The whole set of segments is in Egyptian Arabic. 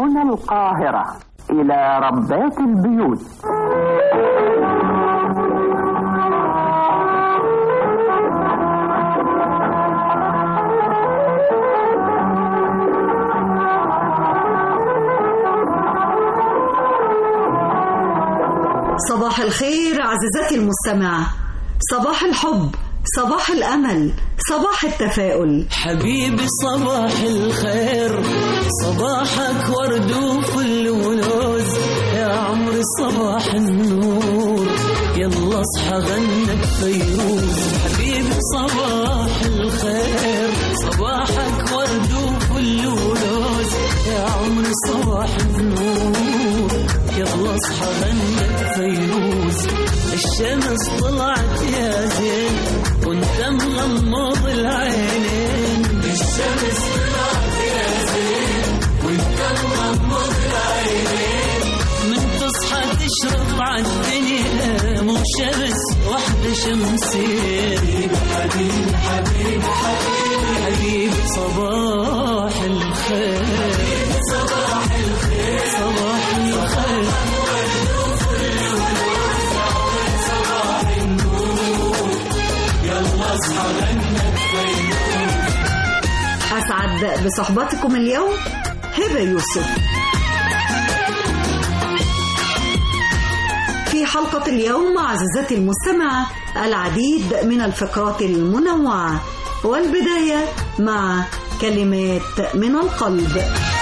هنا القاهرة إلى ربات البيوت صباح الخير عزيزتي المستمعة صباح الحب صباح الأمل صباح التفاؤل حبيبي صباح الخير صباحك ورد وفل ولوز يا عمري صباح النور يلا اصحى غنك فيروز حبيبي صباح الخير صباحك ورد وفل ولوز يا عمري صباح النور يلا اصحى غنك فيروز الشمس طلعت يا زين وانت مغمض العينين الشمس طلعت يا زين وانت مغمض العينين من تصحى تشرق عالدنيا مو شمس واحدة شمسين حبيبي حبيبي حبيبي حبيبي صباح الخير صباح الخير صباح الخير أسعد بصحبتكم اليوم هبة يوسف في حلقة اليوم عزيزتي المستمعة العديد من الفقرات المنوعة والبداية مع كلمات من القلب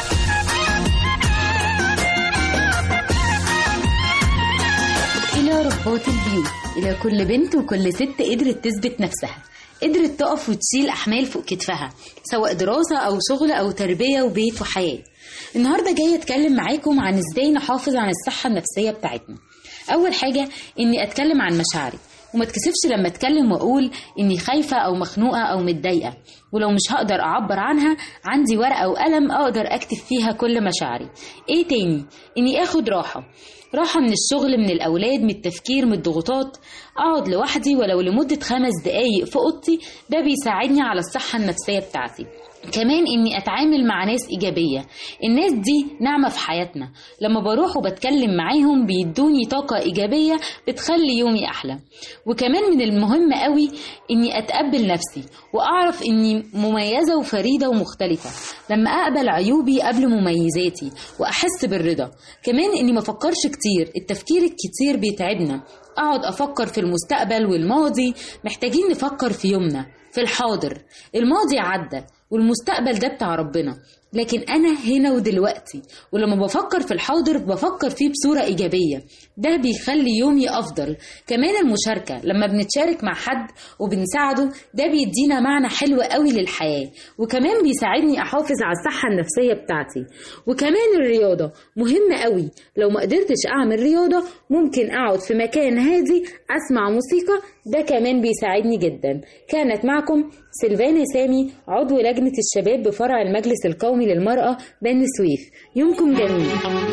إلى ربات البيوت إلى كل بنت وكل ست قدرت تثبت نفسها قدرت تقف وتشيل أحمال فوق كتفها سواء دراسة أو شغل أو تربية وبيت وحياة النهاردة جاية أتكلم معاكم عن إزاي نحافظ عن الصحة النفسية بتاعتنا أول حاجة إني أتكلم عن مشاعري وما اتكسفش لما اتكلم واقول اني خايفه او مخنوقه او متضايقه ولو مش هقدر اعبر عنها عندي ورقه وقلم اقدر اكتب فيها كل مشاعري ايه تاني اني اخد راحه راحة من الشغل من الأولاد من التفكير من الضغوطات أقعد لوحدي ولو لمدة خمس دقايق في أوضتي ده بيساعدني على الصحة النفسية بتاعتي كمان اني اتعامل مع ناس ايجابيه الناس دي نعمه في حياتنا لما بروح وبتكلم معاهم بيدوني طاقه ايجابيه بتخلي يومي احلى وكمان من المهم قوي اني اتقبل نفسي واعرف اني مميزه وفريده ومختلفه لما اقبل عيوبي قبل مميزاتي واحس بالرضا كمان اني ما افكرش كتير التفكير الكتير بيتعبنا اقعد افكر في المستقبل والماضي محتاجين نفكر في يومنا في الحاضر الماضي عدى والمستقبل ده بتاع ربنا لكن أنا هنا ودلوقتي ولما بفكر في الحاضر بفكر فيه بصورة إيجابية ده بيخلي يومي أفضل كمان المشاركة لما بنتشارك مع حد وبنساعده ده بيدينا معنى حلو قوي للحياة وكمان بيساعدني أحافظ على الصحة النفسية بتاعتي وكمان الرياضة مهمة قوي لو ما قدرتش أعمل رياضة ممكن أقعد في مكان هادي أسمع موسيقى ده كمان بيساعدني جدا كانت معكم سلفانا سامي عضو لجنة الشباب بفرع المجلس القومي للمرأة بني سويف يومكم جميل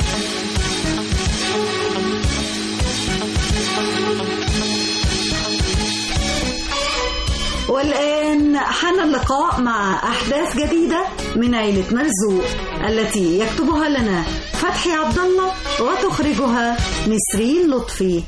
والآن حان اللقاء مع أحداث جديدة من عيلة مرزوق التي يكتبها لنا فتحي عبد الله وتخرجها نسرين لطفي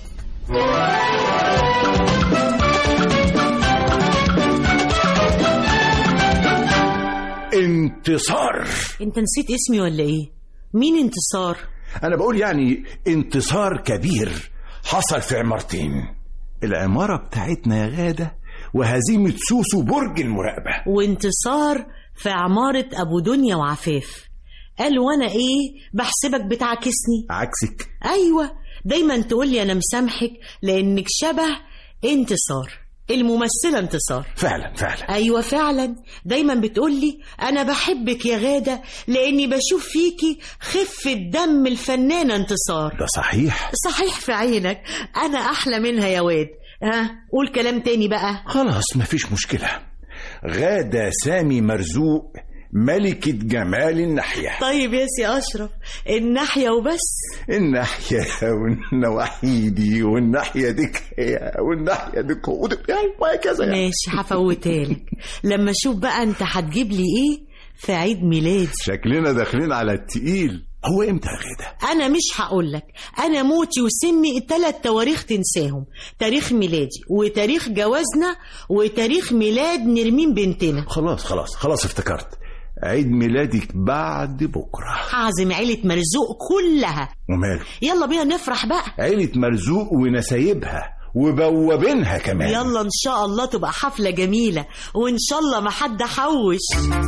انتصار انت نسيت اسمي ولا ايه مين انتصار انا بقول يعني انتصار كبير حصل في عمارتين العمارة بتاعتنا يا غادة وهزيمة سوسو برج المراقبة وانتصار في عمارة ابو دنيا وعفاف قال وانا ايه بحسبك بتعاكسني عكسك ايوه دايما تقولي انا مسامحك لانك شبه انتصار الممثلة انتصار فعلا فعلا ايوه فعلا دايما بتقولي انا بحبك يا غادة لاني بشوف فيكي خفة دم الفنانة انتصار ده صحيح صحيح في عينك انا احلى منها يا واد ها قول كلام تاني بقى خلاص مفيش مشكلة غادة سامي مرزوق ملكة جمال الناحية طيب يا سي اشرف الناحية وبس الناحية والنواحي دي والناحية ديك هي والناحية ديك ودك يعني وهكذا يعني. ماشي هفوتها لك لما اشوف بقى انت هتجيب لي ايه في عيد ميلادي شكلنا داخلين على التقيل هو امتى يا غادة انا مش هقول لك انا موتي وسني التلات تواريخ تنساهم تاريخ ميلادي وتاريخ جوازنا وتاريخ ميلاد نرمين بنتنا خلاص خلاص خلاص افتكرت عيد ميلادك بعد بكرة هعزم عيلة مرزوق كلها وماله يلا بينا نفرح بقى عيلة مرزوق ونسايبها وبوابينها كمان يلا ان شاء الله تبقى حفلة جميلة وان شاء الله ما حد حوش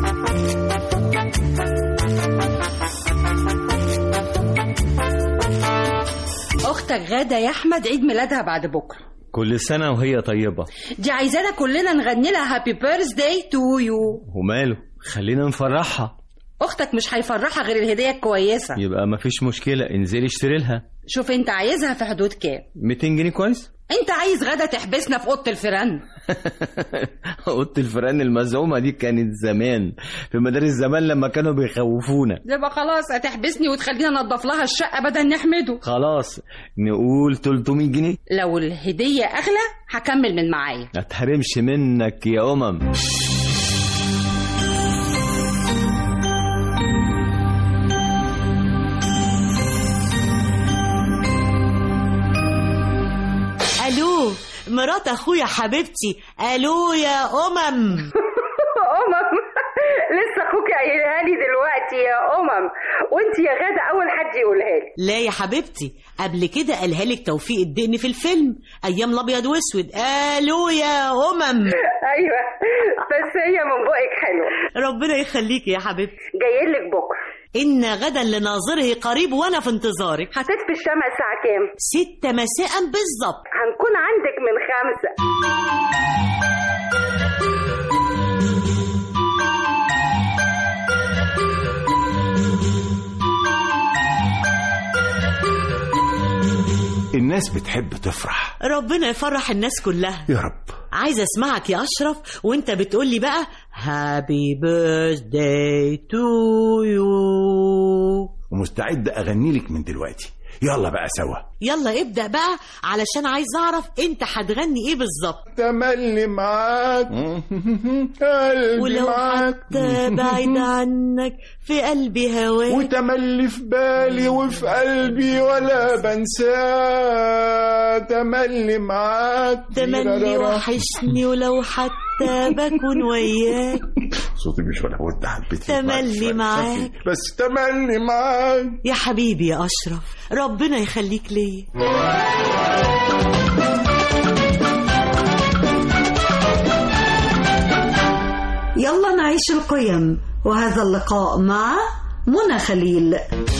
اختك غاده يا احمد عيد ميلادها بعد بكره كل سنة وهي طيبة دي عايزانا كلنا نغني لها هابي بيرثداي تو يو وماله خلينا نفرحها اختك مش هيفرحها غير الهديه الكويسه يبقى مفيش مشكلة انزلي اشتري لها شوف انت عايزها في حدود كام 200 جنيه كويس انت عايز غاده تحبسنا في اوضه الفيران اوضه الفيران المزعومة دي كانت زمان في مدارس زمان لما كانوا بيخوفونا يبقى خلاص هتحبسني وتخلينا ننضف لها الشقه بدل نحمده خلاص نقول 300 جنيه لو الهديه اغلى هكمل من معايا ما تحرمش منك يا أمم الو مرات اخويا حبيبتي الو يا امم أمم لسه أخوك قايلها لي دلوقتي يا أمم وأنت يا غادة أول حد يقولها لي لا يا حبيبتي قبل كده قالها لك توفيق الدقن في الفيلم ايام الابيض واسود الو يا امم أيوه بس هي من بقك حلوة ربنا يخليكي يا حبيبتي جايلك بكرة ان غدا لناظره قريب وانا في انتظارك هتطفي الشمع الساعة كام؟ ستة مساء بالظبط هنكون عندك من خمسة الناس بتحب تفرح ربنا يفرح الناس كلها يا رب عايزه اسمعك يا اشرف وانت بتقول لي بقى هابي بيرثداي تو يو ومستعد اغني لك من دلوقتي يلا بقى سوا يلا ابدا بقى علشان عايز اعرف انت هتغني ايه بالظبط تملي معاك قلبي ولو معاك حتى بعيد عنك في قلبي هواك وتملي في بالي وفي قلبي ولا بنساه تملي معاك تملي وحشني ولو حتى بكون وياك صوتي مش ولا ود حبيت تملي معاك. بس تملي معاك يا حبيبي يا اشرف ربنا يخليك ليا يلا نعيش القيم وهذا اللقاء مع منى خليل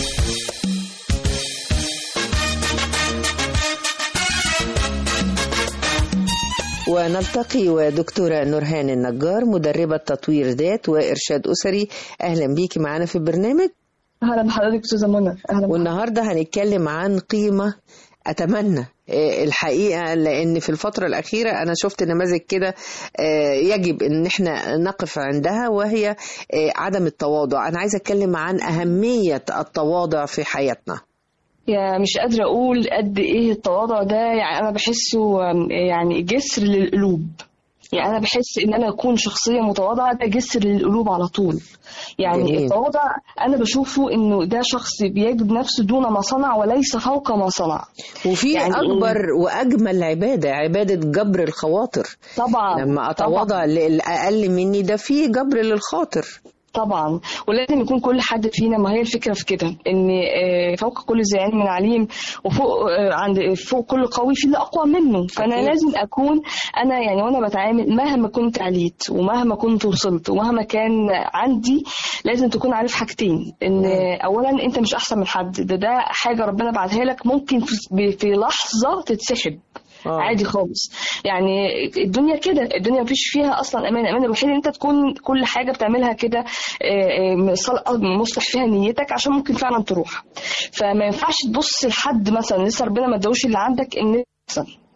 ونلتقي ودكتورة نورهان النجار مدربة تطوير ذات وإرشاد أسري أهلا بيكي معانا في البرنامج اهلا بحضرتك استاذه منى اهلا والنهاردة هنتكلم عن قيمة أتمنى آه، الحقيقة لأن في الفترة الأخيرة أنا شفت نماذج كده آه، يجب إن احنا نقف عندها وهي آه، عدم التواضع أنا عايزة أتكلم عن أهمية التواضع في حياتنا يا مش قادره اقول قد ايه التواضع ده يعني انا بحسه آم، يعني جسر للقلوب يعني انا بحس ان انا اكون شخصيه متواضعه ده جسر للقلوب على طول يعني جميل. التواضع انا بشوفه انه ده شخص بيجد نفسه دون ما صنع وليس فوق ما صنع وفي يعني أكبر وأجمل عبادة عبادة جبر الخواطر طبعا لما أتواضع للأقل مني ده في جبر للخاطر طبعا ولازم يكون كل حد فينا ما هي الفكره في كده ان آه، فوق كل ذي علم عليم وفوق آه، عند فوق كل قوي في اللي اقوى منه فانا أكيد. لازم اكون انا يعني وانا بتعامل مهما كنت عليت ومهما كنت وصلت ومهما كان عندي لازم تكون عارف حاجتين ان اولا انت مش احسن من حد ده ده حاجه ربنا بعتها لك ممكن في في لحظه تتسحب آه. عادي خالص يعني الدنيا كده الدنيا مفيش فيها اصلا امان الامان الوحيد ان انت تكون كل حاجه بتعملها كده آه، آه، صل- مصلح فيها نيتك عشان ممكن فعلا تروح فما ينفعش تبص لحد مثلا لسه ربنا ما اداهوش اللي عندك ان احسن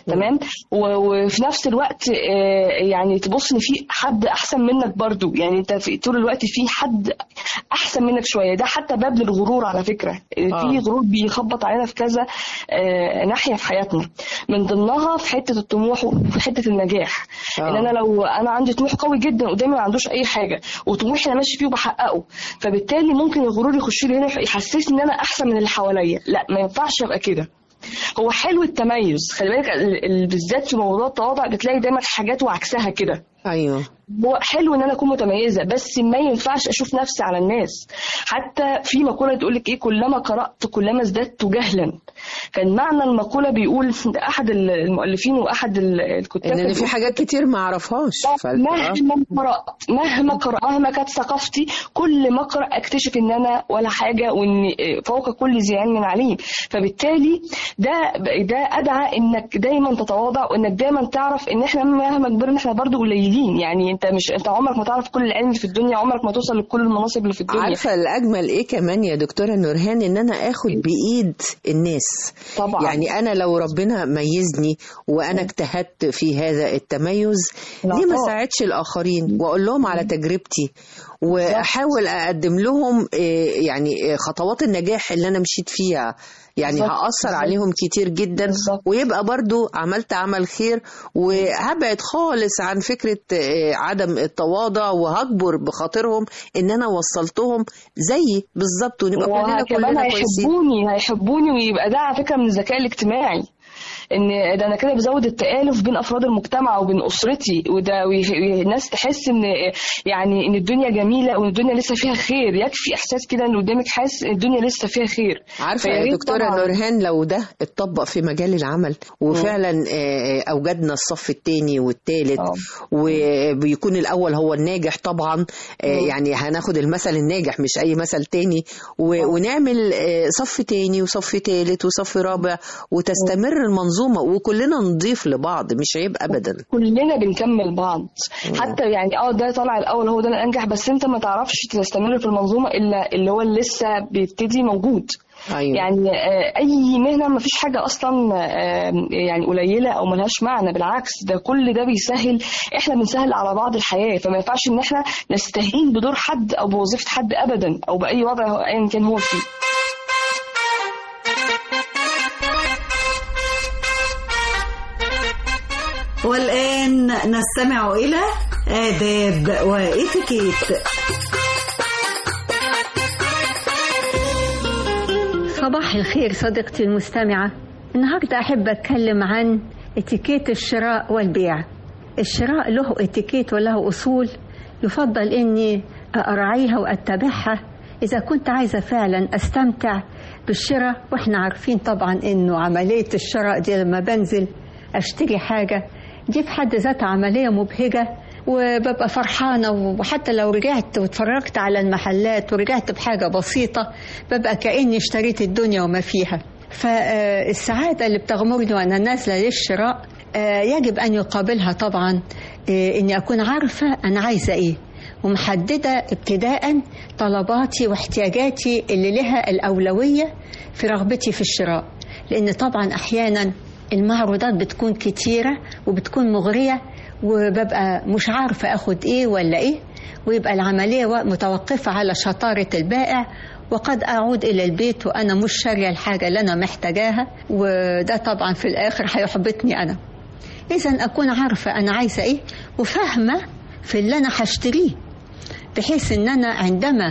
تمام و- وفي نفس الوقت آه، يعني تبص ان في حد احسن منك برضو يعني انت في طول الوقت في حد احسن منك شويه ده حتى باب للغرور على فكره آه. في غرور بيخبط علينا في كذا آه، ناحيه في حياتنا من ضمنها في حته الطموح وفي حته النجاح آه. ان انا لو انا عندي طموح قوي جدا قدامي ما عندوش اي حاجه وطموحي انا ماشي فيه وبحققه فبالتالي ممكن الغرور يخش لي هنا يحسسني ان انا احسن من اللي حواليا لا ما ينفعش ابقى كده هو حلو التميز خلي بالك ال- ال- بالذات في موضوع التواضع بتلاقي دايما حاجات وعكسها كده ايوه هو حلو ان انا اكون متميزه بس ما ينفعش اشوف نفسي على الناس حتى في مقوله تقول لك ايه كلما قرات كلما ازددت جهلا كان معنى المقوله بيقول ده احد المؤلفين واحد ال- الكتاب ان كان أنا في بيقول حاجات كتير ما اعرفهاش فال- مهما قرأت مهما قرأت مهما كانت ثقافتي كل ما أقرأ أكتشف إن أنا ولا حاجة وإن فوق كل ذي علم عليم فبالتالي ده ده أدعى إنك دايما تتواضع وإنك دايما تعرف إن إحنا مهما كبرنا إحنا برضو قليلين يعني أنت مش أنت عمرك ما تعرف كل العلم اللي في الدنيا عمرك ما توصل لكل المناصب اللي في الدنيا عارفه الاجمل ايه كمان يا دكتوره نورهان ان انا اخد بايد الناس طبعا يعني انا لو ربنا ميزني وانا اجتهدت في هذا التميز ليه ما ساعدش الاخرين واقول لهم على تجربتي واحاول اقدم لهم إيه، يعني إيه، خطوات النجاح اللي انا مشيت فيها يعني بالظبط. هأثر بالظبط. عليهم كتير جدا ويبقى برضو عملت عمل خير وهبعد خالص عن فكرة آه، عدم التواضع وهكبر بخاطرهم ان انا وصلتهم زي بالظبط ونبقى كلنا وكمان كلنا كويسين هيحبوني هيحبوني ويبقى ده على فكره من الذكاء الاجتماعي ان ده انا كده بزود التآلف بين افراد المجتمع وبين اسرتي وده وي- الناس تحس ان يعني ان الدنيا جميله وان الدنيا لسه فيها خير يكفي احساس كده ان قدامك حاسس ان الدنيا لسه فيها خير عارفة فيا يا ريت دكتورة طبعاً. نورهان لو ده اتطبق في مجال العمل وفعلا آه، أوجدنا الصف الثاني والثالث وبيكون الأول هو الناجح طبعا آه، يعني هناخد المثل الناجح مش أي مثل تاني و- ونعمل آه، صف تاني وصف ثالث وصف رابع وتستمر المنظومة وكلنا نضيف لبعض مش عيب أبدا كلنا بنكمل بعض حتى يعني اه ده طالع الاول هو ده الانجح بس انت ما تعرفش تستمر في المنظومه الا اللي هو اللي لسه بيبتدي موجود أيوة. يعني آه، اي مهنه ما فيش حاجه اصلا آه، يعني قليله او ملهاش معنى بالعكس ده كل ده بيسهل احنا بنسهل على بعض الحياه فما ينفعش ان احنا نستهين بدور حد او بوظيفه حد ابدا او باي وضع هو- ايا كان هو فيه والآن نستمع إلى آداب وإتيكيت صباح الخير صديقتي المستمعة النهاردة أحب أتكلم عن اتيكيت الشراء والبيع الشراء له اتيكيت وله أصول يفضل أني أراعيها وأتبعها إذا كنت عايزة فعلا أستمتع بالشراء وإحنا عارفين طبعا أنه عملية الشراء دي لما بنزل أشتري حاجة دي في حد ذاتها عملية مبهجة وببقى فرحانة وحتى لو رجعت واتفرجت على المحلات ورجعت بحاجة بسيطة ببقى كأني اشتريت الدنيا وما فيها فالسعادة اللي بتغمرني وأنا نازلة للشراء آه، يجب أن يقابلها طبعا آه، أني أكون عارفة أنا عايزة إيه ومحددة ابتداء طلباتي واحتياجاتي اللي لها الأولوية في رغبتي في الشراء لأن طبعا أحيانا المعروضات بتكون كتيرة وبتكون مغرية وببقى مش عارفة أخد إيه ولا إيه ويبقى العملية متوقفة على شطارة البائع وقد أعود إلى البيت وأنا مش شارية الحاجة اللي أنا محتاجاها وده طبعا في الآخر هيحبطني أنا إذا أكون عارفة أنا عايزة إيه وفاهمة في اللي أنا هشتريه بحيث إن أنا عندما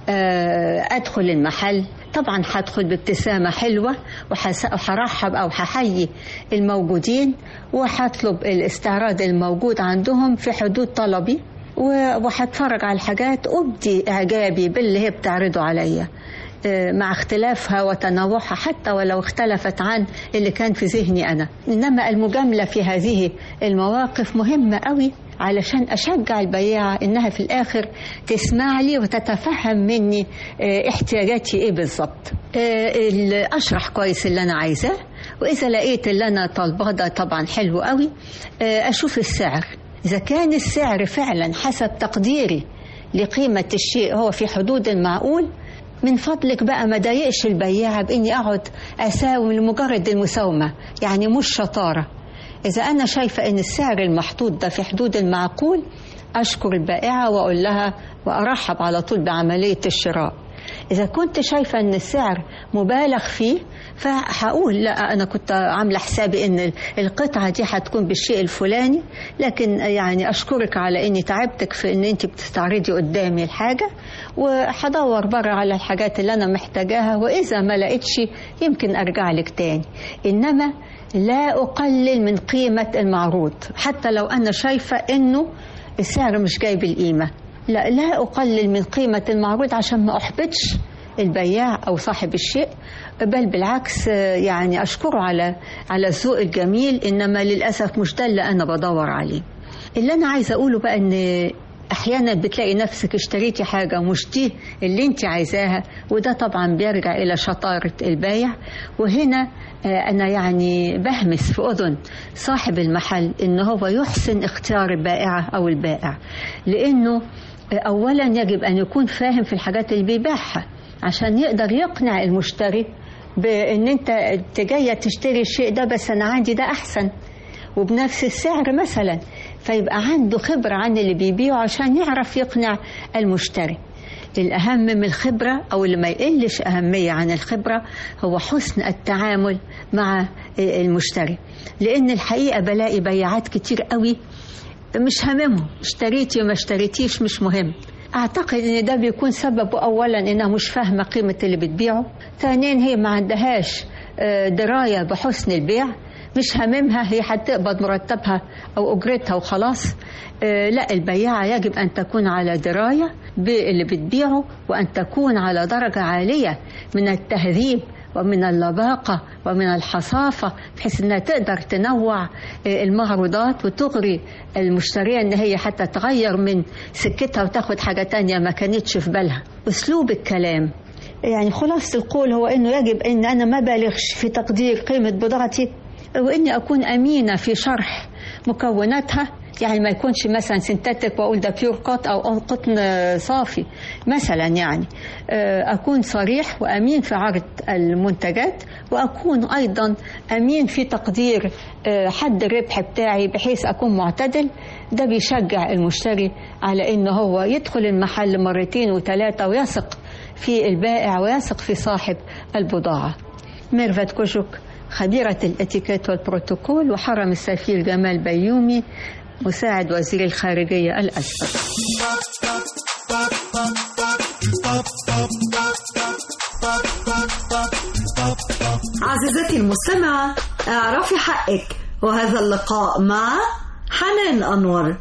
آه، أدخل المحل طبعا هدخل بابتسامة حلوة وحس- وهرحب أو هحيي الموجودين وهطلب الاستعراض الموجود عندهم في حدود طلبي و- وهتفرج على الحاجات أبدي إعجابي باللي هي بتعرضه عليا آه، مع اختلافها وتنوعها حتى ولو اختلفت عن اللي كان في ذهني أنا إنما المجاملة في هذه المواقف مهمة قوي علشان أشجع البياعة إنها في الآخر تسمع لي وتتفهم مني آه، احتياجاتي إيه بالظبط آه، ال- أشرح كويس اللي أنا عايزاه وإذا لقيت اللي أنا طالباه ده طبعا حلو قوي آه، أشوف السعر إذا كان السعر فعلا حسب تقديري لقيمة الشيء هو في حدود المعقول من فضلك بقى ما ضايقش البياعة بإني أقعد أساوم لمجرد المساومة يعني مش شطارة إذا أنا شايفة إن السعر المحطوط ده في حدود المعقول أشكر البائعة وأقول لها وأرحب على طول بعملية الشراء إذا كنت شايفة إن السعر مبالغ فيه فهقول لا أنا كنت عاملة حسابي إن القطعة دي هتكون بالشيء الفلاني لكن يعني أشكرك على إني تعبتك في إن أنت بتستعرضي قدامي الحاجة وهدور بره على الحاجات اللي أنا محتاجاها وإذا ما لقيتش يمكن أرجع لك تاني إنما لا أقلل من قيمة المعروض حتى لو أنا شايفة إنه السعر مش جايب القيمة لا لا أقلل من قيمة المعروض عشان ما أحبطش البياع أو صاحب الشيء بل بالعكس يعني أشكره على على الذوق الجميل إنما للأسف مش ده اللي أنا بدور عليه اللي أنا عايزة أقوله بقى إن احيانا بتلاقي نفسك اشتريتي حاجه مش دي اللي انت عايزاها وده طبعا بيرجع الى شطاره البايع وهنا انا يعني بهمس في اذن صاحب المحل ان هو يحسن اختيار البائعه او البائع لانه اولا يجب ان يكون فاهم في الحاجات اللي بيبيعها عشان يقدر يقنع المشتري بان انت جايه تشتري الشيء ده بس انا عندي ده احسن وبنفس السعر مثلا فيبقى عنده خبرة عن اللي بيبيعه عشان يعرف يقنع المشتري الأهم من الخبرة أو اللي ما يقلش أهمية عن الخبرة هو حسن التعامل مع المشتري لأن الحقيقة بلاقي بياعات كتير قوي مش هممهم اشتريتي وما اشتريتيش مش مهم أعتقد إن ده بيكون سببه أولا إنها مش فاهمة قيمة اللي بتبيعه ثانيا هي ما عندهاش دراية بحسن البيع مش هاممها هي هتقبض مرتبها او اجرتها وخلاص آه لا البياعه يجب ان تكون على درايه باللي بتبيعه وان تكون على درجه عاليه من التهذيب ومن اللباقه ومن الحصافه بحيث انها تقدر تنوع آه المعروضات وتغري المشتريه ان هي حتى تغير من سكتها وتاخد حاجه تانية ما كانتش في بالها اسلوب الكلام يعني خلاصة القول هو انه يجب ان انا ما بالغش في تقدير قيمة بضاعتي واني اكون امينه في شرح مكوناتها يعني ما يكونش مثلا سنتاتيك واقول ده بيور قط او قطن صافي مثلا يعني اكون صريح وامين في عرض المنتجات واكون ايضا امين في تقدير حد الربح بتاعي بحيث اكون معتدل ده بيشجع المشتري على ان هو يدخل المحل مرتين وثلاثه ويثق في البائع ويثق في صاحب البضاعه ميرفت كوشوك خبيرة الاتيكيت والبروتوكول وحرم السفير جمال بيومي مساعد وزير الخارجية الأسبق عزيزتي المستمعة اعرفي حقك وهذا اللقاء مع حنان أنور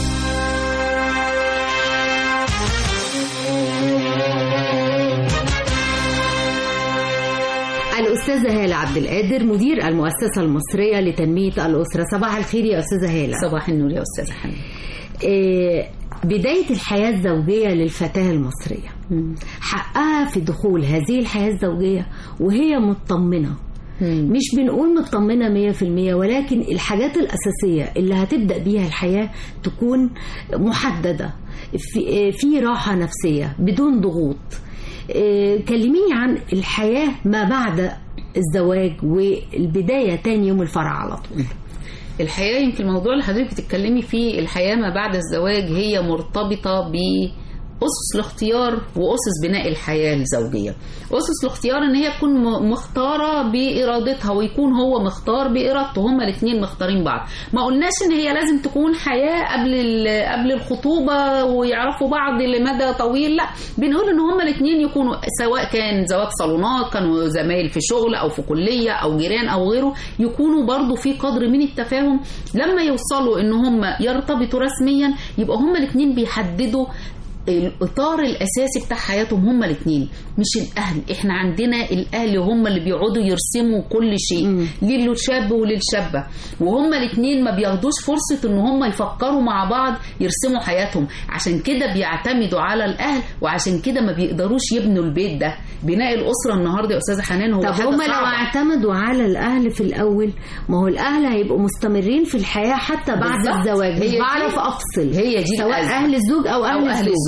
الأستاذة هالة عبد القادر مدير المؤسسة المصرية لتنمية الأسرة صباح الخير يا أستاذة هالة صباح النور يا أستاذة حنان إيه بداية الحياة الزوجية للفتاة المصرية حقها في دخول هذه الحياة الزوجية وهي مطمنة مش بنقول مطمنة مية في المية ولكن الحاجات الأساسية اللي هتبدأ بيها الحياة تكون محددة في, في راحة نفسية بدون ضغوط كلميني عن الحياة ما بعد الزواج والبداية تاني يوم الفرح على طول الحياة يمكن الموضوع اللي حضرتك بتتكلمي فيه الحياة ما بعد الزواج هي مرتبطة ب أسس الاختيار وأسس بناء الحياة الزوجية أسس الاختيار إن هي تكون مختارة بإرادتها ويكون هو مختار بإرادته هما الاثنين مختارين بعض ما قلناش إن هي لازم تكون حياة قبل قبل الخطوبة ويعرفوا بعض لمدى طويل لا بنقول إن هما الاثنين يكونوا سواء كان زواج صالونات كانوا زمايل في شغل أو في كلية أو جيران أو غيره يكونوا برضو في قدر من التفاهم لما يوصلوا إن هما يرتبطوا رسميا يبقى هما الاثنين بيحددوا الاطار الاساسي بتاع حياتهم هما الاثنين مش الاهل احنا عندنا الاهل هم اللي بيقعدوا يرسموا كل شيء للشاب وللشابه وهما الاثنين ما بياخدوش فرصه ان هما يفكروا مع بعض يرسموا حياتهم عشان كده بيعتمدوا على الاهل وعشان كده ما بيقدروش يبنوا البيت ده بناء الاسره النهارده يا استاذه حنان هو طب حاجة هما لو صعبة. اعتمدوا على الاهل في الاول ما هو الاهل هيبقوا مستمرين في الحياه حتى بعد بالظبط. الزواج هي مش دي- بعرف افصل هي دي سواء الأزمة. اهل الزوج او اهل, أو أهل الزوج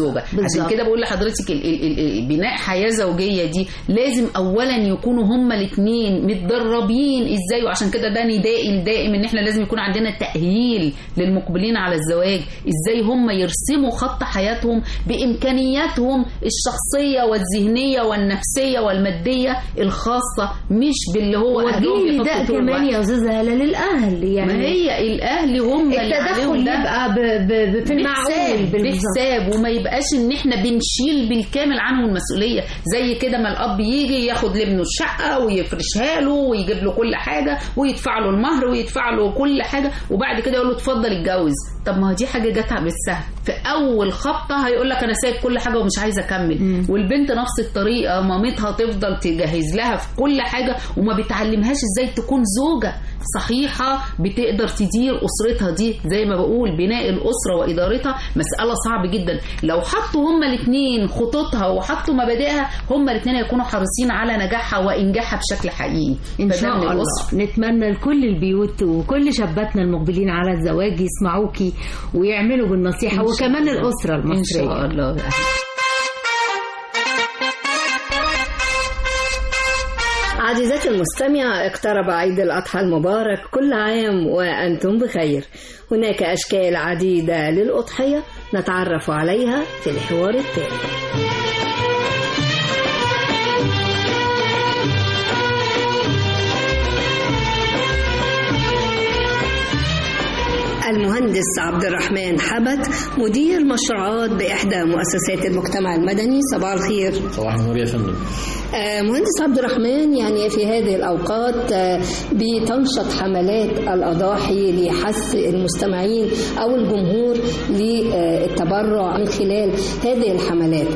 الزوجه عشان بالظبط. كده بقول لحضرتك ال- ال- ال- ال- بناء حياه زوجيه دي لازم اولا يكونوا هما الاثنين متدربين ازاي وعشان كده ده ندائي الدائم ان احنا لازم يكون عندنا تاهيل للمقبلين على الزواج ازاي هما يرسموا خط حياتهم بامكانياتهم الشخصيه والذهنيه والنفسيه والماديه الخاصه مش باللي هو أهلهم وجيه بيحطوا ده طول كمان الوقت. يا استاذه هلا للاهل يعني ما هي الاهل هم اللي التدخل عليهم ده يبقى ب... ب... ب... في المعقول بحساب بالظبط. بحساب وما يبقاش ان احنا بنشيل بالكامل عنه المسؤوليه زي كده ما الاب يجي ياخد لابنه الشقه ويفرشها له ويجيب له كل حاجه ويدفع له المهر ويدفع له كل حاجه وبعد كده يقول له اتفضل اتجوز طب ما هو دي حاجه جت بالسهل في اول خبطه هيقول لك انا سايب كل حاجه ومش عايز اكمل والبنت نفس الطريقه مامتها تفضل تجهز لها في كل حاجه وما بتعلمهاش ازاي تكون زوجه صحيحه بتقدر تدير اسرتها دي زي ما بقول بناء الاسره وادارتها مساله صعب جدا لو حطوا هما الاثنين خطوطها وحطوا مبادئها هما الاثنين هيكونوا حريصين على نجاحها وانجاحها بشكل حقيقي ان فده شاء من الله الأسرة. نتمنى لكل البيوت وكل شاباتنا المقبلين على الزواج يسمعوكي ويعملوا بالنصيحه إن شاء وكمان الله. الاسره المصريه ان شاء الله عزيزتي المستمعة اقترب عيد الأضحى المبارك كل عام وأنتم بخير هناك أشكال عديدة للأضحية نتعرف عليها في الحوار التالي المهندس عبد الرحمن حبت مدير مشروعات بإحدى مؤسسات المجتمع المدني صباح الخير صباح النور يا فندم آه، مهندس عبد الرحمن يعني في هذه الأوقات آه، بتنشط حملات الأضاحي لحث المستمعين أو الجمهور للتبرع من خلال هذه الحملات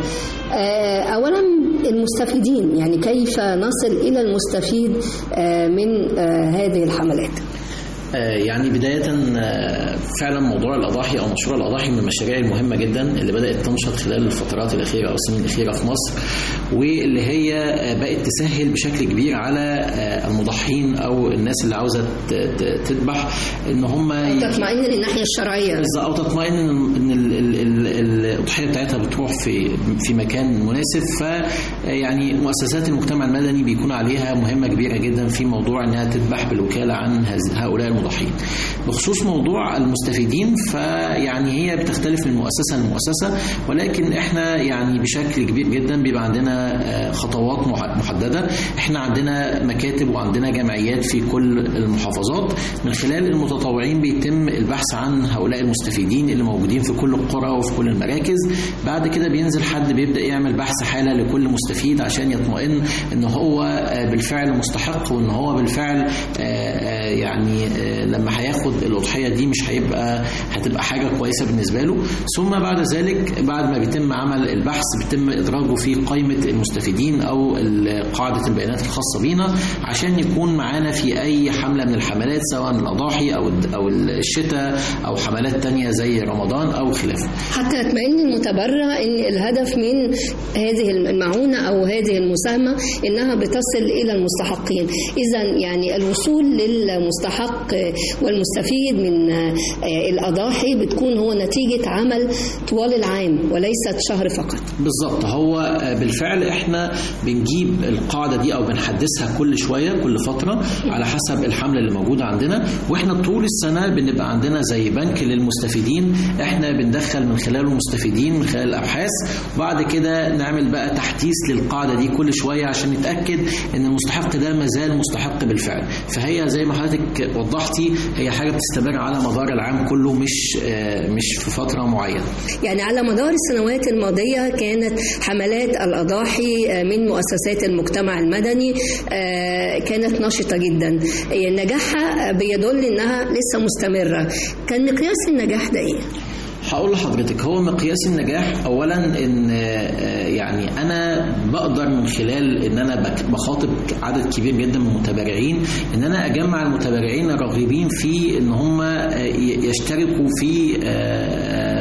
آه، أولا المستفيدين يعني كيف نصل إلى المستفيد آه، من آه، هذه الحملات آه، يعني بداية آه، فعلا موضوع الأضاحي أو مشروع الأضاحي من المشاريع المهمة جدا اللي بدأت تنشط خلال الفترات الأخيرة أو السنين الأخيرة في مصر واللي هي آه، بقت تسهل بشكل كبير على آه، المضحين أو الناس اللي عاوزة ت- ت- تذبح إن هم تطمئن للناحية الشرعية بالظبط او تطمئن ان إن ال- ال- ال- الاضحيه بتاعتها بتروح في في مكان مناسب ف يعني مؤسسات المجتمع المدني بيكون عليها مهمه كبيره جدا في موضوع انها تذبح بالوكاله عن هز- هؤلاء المضحين. بخصوص موضوع المستفيدين فيعني هي بتختلف من مؤسسه لمؤسسه ولكن احنا يعني بشكل كبير جدا بيبقى عندنا آه، خطوات مح- محدده احنا عندنا مكاتب وعندنا جمعيات في كل المحافظات من خلال المتطوعين بيتم البحث عن هؤلاء المستفيدين اللي موجودين في كل القرى وفي كل المراكز بعد كده بينزل حد بيبدا يعمل بحث حاله لكل مستفيد عشان يطمئن ان هو آه، بالفعل مستحق وان هو بالفعل آه، آه، يعني آه، لما هياخد الاضحيه دي مش هيبقى هتبقى حاجه كويسه بالنسبه له ثم بعد ذلك بعد ما بيتم عمل البحث بيتم ادراجه في قائمه المستفيدين او ال- قاعده البيانات الخاصه بينا عشان يكون معانا في اي حمله من الحملات سواء الاضاحي او الد- او الشتاء او حملات تانية زي رمضان او خلافه حتى يطمئن المتبرع ان الهدف من هذه المعونه او هذه المساهمه انها بتصل الى المستحقين اذا يعني الوصول للمستحق والمستفيد من الاضاحي بتكون هو نتيجه عمل طوال العام وليست شهر فقط بالظبط هو بالفعل احنا بنجيب القاعده دي او بنحدثها كل شويه كل فتره على حسب الحمله اللي موجوده عندنا واحنا طول السنه بنبقى عندنا زي بنك للمستفيدين احنا بندخل من خلاله مستفيدين من خلال الابحاث وبعد كده نعمل بقى تحديث للقاعده دي كل شويه عشان نتاكد ان المستحق ده ما زال مستحق بالفعل فهي زي ما حضرتك وضحتي هي حاجه بتستمر على مدار العام كله مش آه، مش في فتره معينه يعني على مدار السنوات الماضية كانت حملات الأضاحي آه، من مؤسسات المجتمع المدني آه، كانت نشطة جدا آه، نجاحها بيدل إنها لسه مستمرة كان مقياس النجاح ده إيه؟ هقول لحضرتك هو مقياس النجاح اولا ان آه، يعني انا بقدر من خلال ان انا بك- بخاطب عدد كبير جدا من المتبرعين ان انا اجمع المتبرعين الراغبين في ان هم آه، ي- يشتركوا في آه،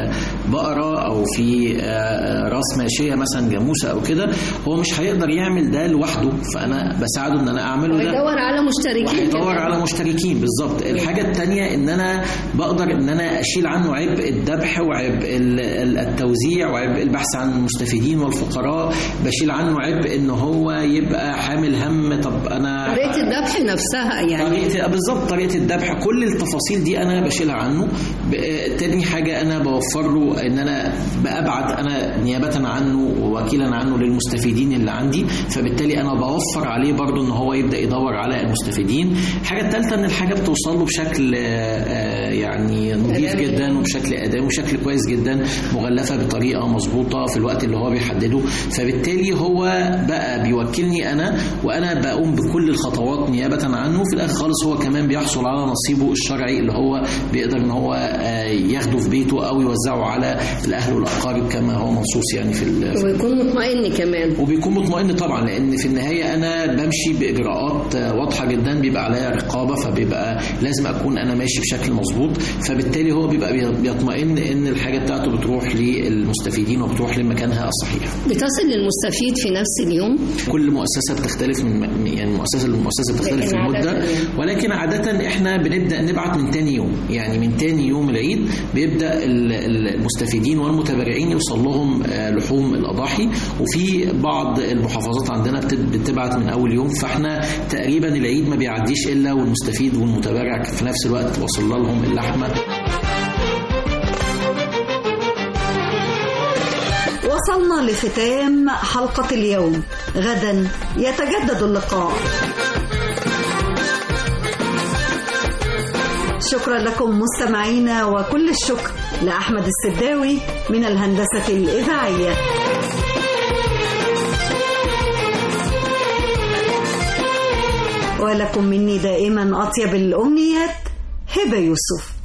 بقره او في آه، آه، راس ماشيه مثلا جاموسه او كده هو مش هيقدر يعمل ده لوحده فانا بساعده ان انا اعمله ده ويدور على مشتركين وهيدور كمان. على مشتركين بالظبط الحاجه الثانيه ان انا بقدر ان انا اشيل عنه عبء الذبح وعبء ال- ال- التوزيع وعبء البحث عن المستفيدين والفقراء بشيل عنه عبء ان هو يبقى حامل هم طب انا طريقه الذبح نفسها يعني طريقة بالظبط طريقة الذبح كل التفاصيل دي أنا بشيلها عنه ب- آه، تاني حاجة أنا بوفر له إن أنا بأبعت أنا نيابة عنه ووكيلا عنه للمستفيدين اللي عندي فبالتالي أنا بوفر عليه برضه إن هو يبدأ يدور على المستفيدين الحاجة الثالثة إن الحاجة بتوصل له بشكل آه، آه، يعني نظيف آدمي. جدا وبشكل آدمي وبشكل كويس جدا مغلفة بطريقة مظبوطة في الوقت اللي هو بيحدده فبالتالي هو بقى بيوكلني أنا وأنا بقوم بكل الخطوات نيابة عنه في الآخر خالص هو كمان بيحصل على نصيبه الشرعي اللي هو بيقدر إن هو آه، ياخده في بيته أو يوزعه على الأهل والأقارب كما هو منصوص يعني في ال- في ويكون مطمئن كمان وبيكون مطمئن طبعا لان في النهايه انا بمشي باجراءات آه، واضحه جدا بيبقى عليا رقابه فبيبقى لازم اكون انا ماشي بشكل مظبوط فبالتالي هو بيبقى بي- بيطمئن ان الحاجه بتاعته بتروح للمستفيدين وبتروح لمكانها الصحيح بتصل للمستفيد في نفس اليوم كل مؤسسه بتختلف من يعني مؤسسه لمؤسسه بتختلف في لكن عادة المده يعني. ولكن عاده احنا بنبدا نبعت من تاني يوم يعني من تاني يوم العيد بيبدا ال- ال- المستفيدين والمتبرعين يوصل لهم آه، لحوم الاضاحي وفي بعض المحافظات عندنا بت- بتبعت من اول يوم فاحنا تقريبا العيد ما بيعديش الا والمستفيد والمتبرع في نفس الوقت وصل لهم اللحمه وصلنا لختام حلقة اليوم غدا يتجدد اللقاء شكرا لكم مستمعينا وكل الشكر لأحمد السداوي من الهندسة الإذاعية ولكم مني دائما أطيب الأمنيات هبة يوسف